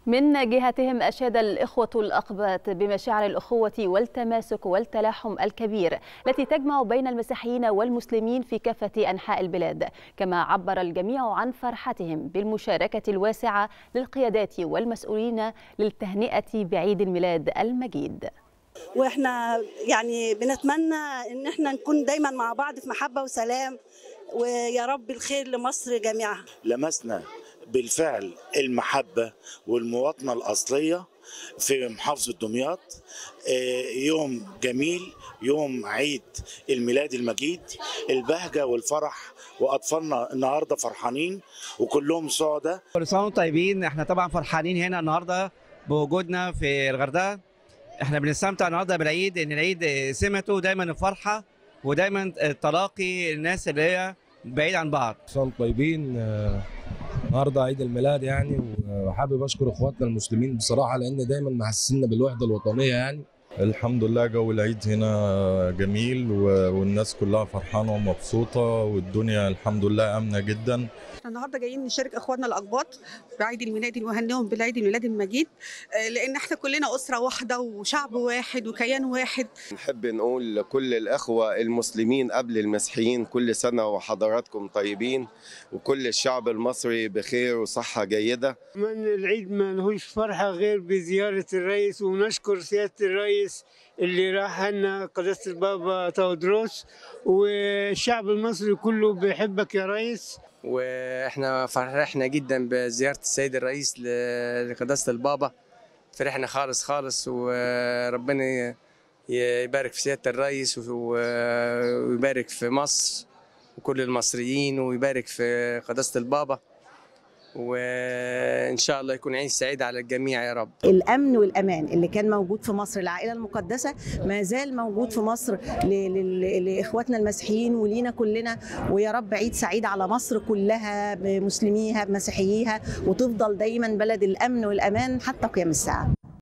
من جهتهم أشاد الإخوة الأقباط بمشاعر الأخوة والتماسك والتلاحم الكبير التي تجمع بين المسيحيين والمسلمين في كافة أنحاء البلاد كما عبر الجميع عن فرحتهم بالمشاركة الواسعة للقيادات والمسؤولين للتهنئة بعيد الميلاد المجيد واحنا يعني بنتمنى ان احنا نكون دايما مع بعض في محبه وسلام ويا رب الخير لمصر جميعا لمسنا بالفعل المحبة والمواطنة الأصلية في محافظة دمياط يوم جميل يوم عيد الميلاد المجيد البهجة والفرح وأطفالنا النهاردة فرحانين وكلهم سعداء كل سنة طيبين احنا طبعا فرحانين هنا النهاردة بوجودنا في الغردقة احنا بنستمتع النهارده بالعيد ان العيد سمته دايما الفرحة ودايما تلاقي الناس اللي هي بعيد عن بعض سنة طيبين النهارده عيد الميلاد يعني وحابب اشكر اخواتنا المسلمين بصراحه لان دايما محسسنا بالوحده الوطنيه يعني الحمد لله جو العيد هنا جميل والناس كلها فرحانه ومبسوطه والدنيا الحمد لله امنه جدا احنا النهارده جايين نشارك اخواتنا الاقباط بعيد الميلاد نهنئهم بالعيد الميلاد المجيد لان احنا كلنا اسره واحده وشعب واحد وكيان واحد نحب نقول لكل الاخوه المسلمين قبل المسيحيين كل سنه وحضراتكم طيبين وكل الشعب المصري بخير وصحه جيده من العيد ما لهوش فرحه غير بزياره الرئيس ونشكر سياده الرئيس اللي راح لنا قداسه البابا تودروس والشعب المصري كله بيحبك يا ريس واحنا فرحنا جدا بزياره السيد الرئيس لقداسه البابا فرحنا خالص خالص وربنا يبارك في سياده الرئيس ويبارك في مصر وكل المصريين ويبارك في قداسه البابا وان شاء الله يكون عيد سعيد على الجميع يا رب الامن والامان اللي كان موجود في مصر العائله المقدسه ما زال موجود في مصر لاخواتنا المسيحيين ولينا كلنا ويا رب عيد سعيد على مصر كلها بمسلميها بمسيحييها وتفضل دايما بلد الامن والامان حتى قيام الساعه